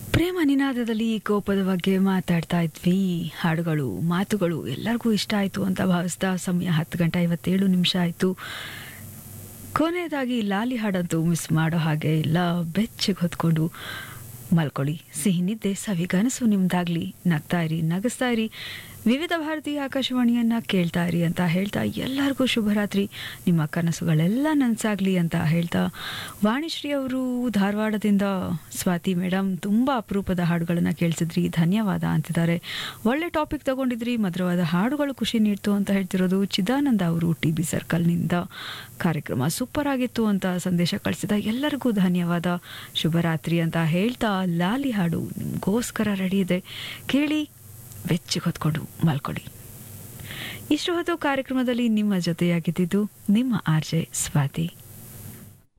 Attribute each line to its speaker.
Speaker 1: ಪ್ರೇಮ ನಿನಾದದಲ್ಲಿ ಕೋಪದ ಬಗ್ಗೆ ಮಾತಾಡ್ತಾ ಇದ್ವಿ ಹಾಡುಗಳು ಮಾತುಗಳು ಎಲ್ಲರಿಗೂ ಇಷ್ಟ ಆಯಿತು ಅಂತ ಭಾವಿಸ್ದ ಸಮಯ ಹತ್ತು ಗಂಟೆ ಐವತ್ತೇಳು ನಿಮಿಷ ಆಯಿತು ಕೊನೆಯದಾಗಿ ಲಾಲಿ ಹಾಡಂತೂ ಮಿಸ್ ಮಾಡೋ ಹಾಗೆ ಇಲ್ಲ ಬೆಚ್ಚಗೆ ಹೊತ್ಕೊಂಡು ಮಲ್ಕೊಳ್ಳಿ ಸಿಹಿ ನಿದ್ದೆ ಸವಿಗನಸು ನಿಮ್ದಾಗ್ಲಿ ನಗ್ತಾ ಇರಿ ನಗಿಸ್ತಾ ಇರಿ ವಿವಿಧ ಭಾರತೀಯ ಆಕಾಶವಾಣಿಯನ್ನ ಕೇಳ್ತಾ ಇರಿ ಅಂತ ಹೇಳ್ತಾ ಎಲ್ಲರಿಗೂ ಶುಭರಾತ್ರಿ ನಿಮ್ಮ ಕನಸುಗಳೆಲ್ಲ ನನಸಾಗ್ಲಿ ಅಂತ ಹೇಳ್ತಾ ವಾಣಿಶ್ರೀ ಅವರು ಧಾರವಾಡದಿಂದ ಸ್ವಾತಿ ಮೇಡಮ್ ತುಂಬ ಅಪರೂಪದ ಹಾಡುಗಳನ್ನು ಕೇಳಿಸಿದ್ರಿ ಧನ್ಯವಾದ ಅಂತಿದ್ದಾರೆ ಒಳ್ಳೆ ಟಾಪಿಕ್ ತಗೊಂಡಿದ್ರಿ ಮಧುರವಾದ ಹಾಡುಗಳು ಖುಷಿ ನೀಡ್ತು ಅಂತ ಹೇಳ್ತಿರೋದು ಚಿದಾನಂದ ಅವರು ಟಿ ಬಿ ಸರ್ಕಲ್ನಿಂದ ಕಾರ್ಯಕ್ರಮ ಸೂಪರ್ ಆಗಿತ್ತು ಅಂತ ಸಂದೇಶ ಕಳಿಸಿದ ಎಲ್ಲರಿಗೂ ಧನ್ಯವಾದ ಶುಭರಾತ್ರಿ ಅಂತ ಹೇಳ್ತಾ ಲಾಲಿ ಹಾಡು ನಿಮಗೋಸ್ಕರ ರೆಡಿ ಇದೆ ಕೇಳಿ ಬೆಚ್ಚಿಗೆ ಹೊತ್ಕೊಂಡು ಮಲ್ಕೊಳ್ಳಿ ಇಷ್ಟು ಹೊತ್ತು ಕಾರ್ಯಕ್ರಮದಲ್ಲಿ ನಿಮ್ಮ ಜೊತೆಯಾಗಿದ್ದಿದ್ದು ನಿಮ್ಮ ಆರ್ ಜೆ ಸ್ವಾತಿ